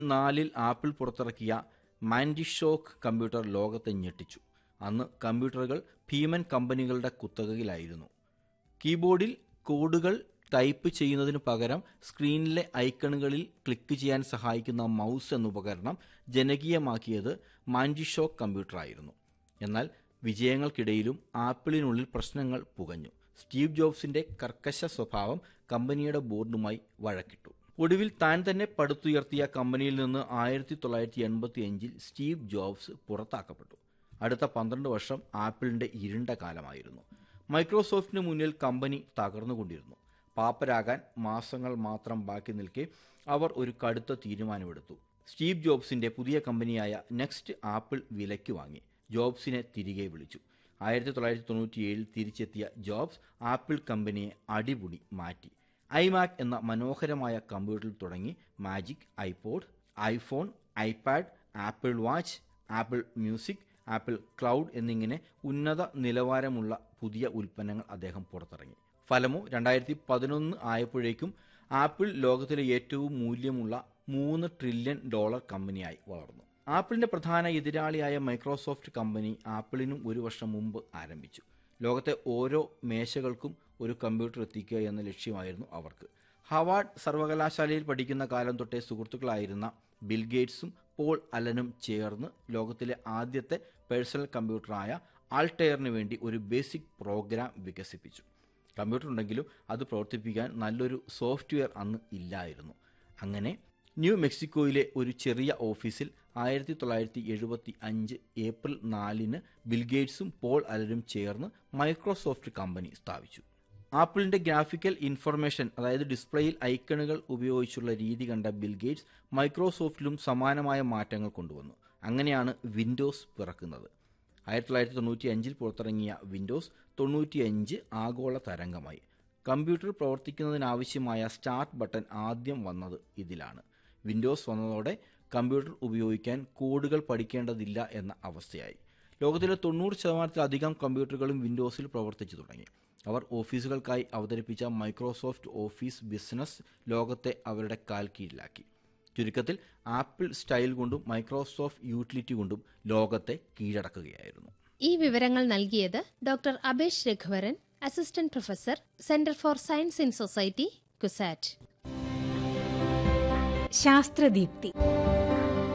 നാലിൽ ആപ്പിൾ പുറത്തിറക്കിയ മാൻഡിഷോക്ക് കമ്പ്യൂട്ടർ ലോകത്തെ ഞെട്ടിച്ചു അന്ന് കമ്പ്യൂട്ടറുകൾ ഭീമൻ കമ്പനികളുടെ കുത്തകയിലായിരുന്നു കീബോർഡിൽ കോഡുകൾ ടൈപ്പ് ചെയ്യുന്നതിന് പകരം സ്ക്രീനിലെ ഐക്കണുകളിൽ ക്ലിക്ക് ചെയ്യാൻ സഹായിക്കുന്ന മൗസ് എന്ന ഉപകരണം ജനകീയമാക്കിയത് മാൻഡിഷോക്ക് കമ്പ്യൂട്ടറായിരുന്നു എന്നാൽ വിജയങ്ങൾക്കിടയിലും ആപ്പിളിനുള്ളിൽ പ്രശ്നങ്ങൾ പുകഞ്ഞു സ്റ്റീവ് ജോബ്സിന്റെ കർക്കശ സ്വഭാവം കമ്പനിയുടെ ബോർഡുമായി വഴക്കിട്ടു ഒടുവിൽ താൻ തന്നെ പടുത്തുയർത്തിയ കമ്പനിയിൽ നിന്ന് ആയിരത്തി തൊള്ളായിരത്തി എൺപത്തി അഞ്ചിൽ സ്റ്റീവ് ജോബ്സ് പുറത്താക്കപ്പെട്ടു അടുത്ത പന്ത്രണ്ട് വർഷം ആപ്പിളിന്റെ ഇരുണ്ട കാലമായിരുന്നു മൈക്രോസോഫ്റ്റിന് മുന്നിൽ കമ്പനി തകർന്നുകൊണ്ടിരുന്നു പാപ്പരാകാൻ മാസങ്ങൾ മാത്രം ബാക്കി നിൽക്കെ അവർ ഒരു കടുത്ത തീരുമാനമെടുത്തു സ്റ്റീവ് ജോബ്സിന്റെ പുതിയ കമ്പനിയായ നെക്സ്റ്റ് ആപ്പിൾ വിലയ്ക്ക് വാങ്ങി ജോബ്സിനെ തിരികെ വിളിച്ചു ആയിരത്തി തൊള്ളായിരത്തി തൊണ്ണൂറ്റിയേഴിൽ തിരിച്ചെത്തിയ ജോബ്സ് ആപ്പിൾ കമ്പനിയെ അടിപൊളി മാറ്റി ഐമാക് എന്ന മനോഹരമായ കമ്പ്യൂട്ടറിൽ തുടങ്ങി magic iPod iPhone iPad Apple watch Apple music Apple cloud എന്നിങ്ങനെ ഉന്നത നിലവാരമുള്ള പുതിയ ഉൽപ്പന്നങ്ങൾ അദ്ദേഹം പുറത്തിറങ്ങി ഫലമോ രണ്ടായിരത്തി പതിനൊന്ന് ആയപ്പോഴേക്കും ആപ്പിൾ ലോകത്തിലെ ഏറ്റവും മൂല്യമുള്ള മൂന്ന് ട്രില്യൺ ഡോളർ കമ്പനിയായി വളർന്നു ആപ്പിളിന്റെ പ്രധാന എതിരാളിയായ മൈക്രോസോഫ്റ്റ് കമ്പനി ആപ്പിളിനും ഒരു വർഷം മുമ്പ് ആരംഭിച്ചു ലോകത്തെ ഓരോ മേശകൾക്കും ഒരു കമ്പ്യൂട്ടർ എത്തിക്കുക എന്ന ലക്ഷ്യമായിരുന്നു അവർക്ക് ഹവാർഡ് സർവകലാശാലയിൽ പഠിക്കുന്ന കാലം തൊട്ടേ സുഹൃത്തുക്കളായിരുന്ന ബിൽ ഗേറ്റ്സും പോൾ അലനും ചേർന്ന് ലോകത്തിലെ ആദ്യത്തെ പേഴ്സണൽ കമ്പ്യൂട്ടറായ ആൾട്ടെയറിന് വേണ്ടി ഒരു ബേസിക് പ്രോഗ്രാം വികസിപ്പിച്ചു കമ്പ്യൂട്ടർ ഉണ്ടെങ്കിലും അത് പ്രവർത്തിപ്പിക്കാൻ നല്ലൊരു സോഫ്റ്റ്വെയർ അന്ന് ഇല്ലായിരുന്നു അങ്ങനെ ന്യൂ മെക്സിക്കോയിലെ ഒരു ചെറിയ ഓഫീസിൽ ആയിരത്തി തൊള്ളായിരത്തി എഴുപത്തി അഞ്ച് ഏപ്രിൽ നാലിന് ബിൽഗേറ്റ്സും പോൾ അലനും ചേർന്ന് മൈക്രോസോഫ്റ്റ് കമ്പനി സ്ഥാപിച്ചു ആപ്പിളിന്റെ ഗ്രാഫിക്കൽ ഇൻഫർമേഷൻ അതായത് ഡിസ്പ്ലേയിൽ ഐക്കണുകൾ ഉപയോഗിച്ചുള്ള രീതി കണ്ട ബിൽഗേറ്റ്സ് മൈക്രോസോഫ്റ്റിലും സമാനമായ മാറ്റങ്ങൾ കൊണ്ടുവന്നു അങ്ങനെയാണ് വിൻഡോസ് പിറക്കുന്നത് ആയിരത്തി തൊള്ളായിരത്തി തൊണ്ണൂറ്റി അഞ്ചിൽ പുറത്തിറങ്ങിയ വിൻഡോസ് തൊണ്ണൂറ്റിയഞ്ച് ആഗോള തരംഗമായി കമ്പ്യൂട്ടർ പ്രവർത്തിക്കുന്നതിനാവശ്യമായ സ്റ്റാർട്ട് ബട്ടൺ ആദ്യം വന്നത് ഇതിലാണ് വിൻഡോസ് വന്നതോടെ കമ്പ്യൂട്ടർ ഉപയോഗിക്കാൻ കോഡുകൾ പഠിക്കേണ്ടതില്ല എന്ന അവസ്ഥയായി ലോകത്തിലെ തൊണ്ണൂറ് ശതമാനത്തിലധികം കമ്പ്യൂട്ടറുകളും വിൻഡോസിൽ പ്രവർത്തിച്ചു തുടങ്ങി അവർ ഓഫീസുകൾക്കായി അവതരിപ്പിച്ച മൈക്രോസോഫ്റ്റ് ഓഫീസ് ബിസിനസ് ലോകത്തെ അവരുടെ കാൽ കീഴിലാക്കി ചുരുക്കത്തിൽ ആപ്പിൾ സ്റ്റൈൽ കൊണ്ടും മൈക്രോസോഫ്റ്റ് യൂട്ടിലിറ്റി കൊണ്ടും ലോകത്തെ കീഴടക്കുകയായിരുന്നു ഈ വിവരങ്ങൾ നൽകിയത് doctor Abesh Raghuvaran assistant professor centre for science in society CUSAT ശാസ്ത്രദീപ്തി